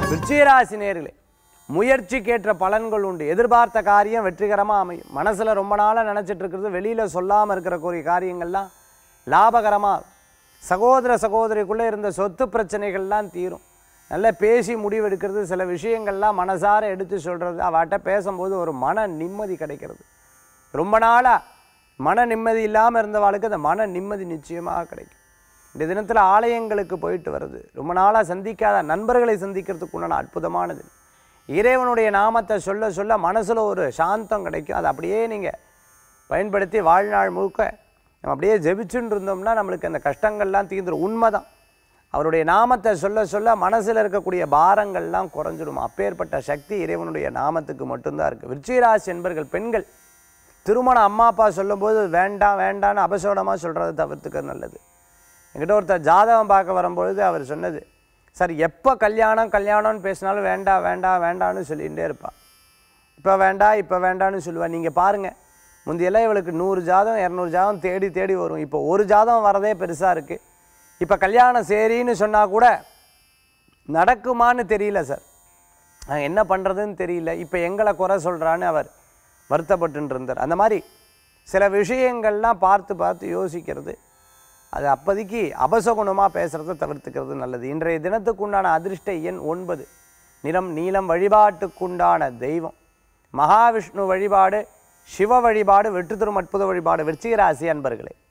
விருச்சிகராசி நேர்களே முயற்சிக்கேற்ற பலன்கள் உண்டு எதிர்பார்த்த காரியம் வெற்றிகரமாக அமையும் மனசில் ரொம்ப நாளாக நினச்சிட்டு இருக்கிறது வெளியில் சொல்லாமல் இருக்கிற கூடிய காரியங்கள்லாம் லாபகரமாக சகோதர சகோதரிக்குள்ளே இருந்த சொத்து பிரச்சனைகள்லாம் தீரும் நல்லா பேசி முடிவெடுக்கிறது சில விஷயங்கள்லாம் மனசார எடுத்து சொல்கிறது அவட்ட பேசும்போது ஒரு மன நிம்மதி கிடைக்கிறது ரொம்ப நாளாக மன நிம்மதி இல்லாமல் இருந்தவாளுக்கு அந்த மன நிம்மதி நிச்சயமாக கிடைக்கும் இந்த தினத்தில் ஆலயங்களுக்கு போயிட்டு வருது ரொம்ப நாளாக சந்திக்காத நண்பர்களை சந்திக்கிறதுக்கு உண்டான அற்புதமானது இறைவனுடைய நாமத்தை சொல்ல சொல்ல மனசில் ஒரு சாந்தம் கிடைக்கும் அதை அப்படியே நீங்கள் பயன்படுத்தி வாழ்நாள் முழுக்க நம்ம அப்படியே ஜெபிச்சுன்னு இருந்தோம்னா நம்மளுக்கு அந்த கஷ்டங்கள்லாம் தீர்ந்துடும் உண்மைதான் அவருடைய நாமத்தை சொல்ல சொல்ல மனசில் இருக்கக்கூடிய பாரங்கள்லாம் குறைஞ்சிடும் அப்பேற்பட்ட சக்தி இறைவனுடைய நாமத்துக்கு மட்டும்தான் இருக்குது விருச்சிகராசி என்பர்கள் பெண்கள் திருமணம் அம்மா அப்பா சொல்லும்போது வேண்டாம் வேண்டாம்னு அபசோடமாக சொல்கிறத தவிர்த்துக்கிறது நல்லது என்கிட்ட ஒருத்தர் ஜாதகம் பார்க்க வரும்பொழுது அவர் சொன்னது சார் எப்போ கல்யாணம் கல்யாணம்னு பேசினாலும் வேண்டாம் வேண்டாம் வேண்டாம்னு சொல்லிகிட்டே இருப்பா இப்போ வேண்டாம் இப்போ வேண்டாம்னு சொல்லுவாள் நீங்கள் பாருங்கள் முந்தையெல்லாம் இவளுக்கு நூறு ஜாதகம் இரநூறு ஜாதகம் தேடி தேடி வரும் இப்போ ஒரு ஜாதகம் வரதே பெருசாக இருக்குது இப்போ கல்யாணம் சரின்னு சொன்னால் கூட நடக்குமான்னு தெரியல சார் நான் என்ன பண்ணுறதுன்னு தெரியல இப்போ எங்களை குறை சொல்கிறான்னு அவர் வருத்தப்பட்டு இருந்தார் அந்த மாதிரி சில விஷயங்கள்லாம் பார்த்து பார்த்து யோசிக்கிறது அது அப்போதைக்கு அபசகுணமாக பேசுகிறத தவிர்த்துக்கிறது நல்லது இன்றைய தினத்துக்குண்டான அதிர்ஷ்ட எண் ஒன்பது நிறம் நீலம் வழிபாட்டுக்குண்டான தெய்வம் மகாவிஷ்ணு வழிபாடு சிவ வழிபாடு வெற்றி தரும் அற்புத வழிபாடு விருச்சிகராசி அன்பர்களே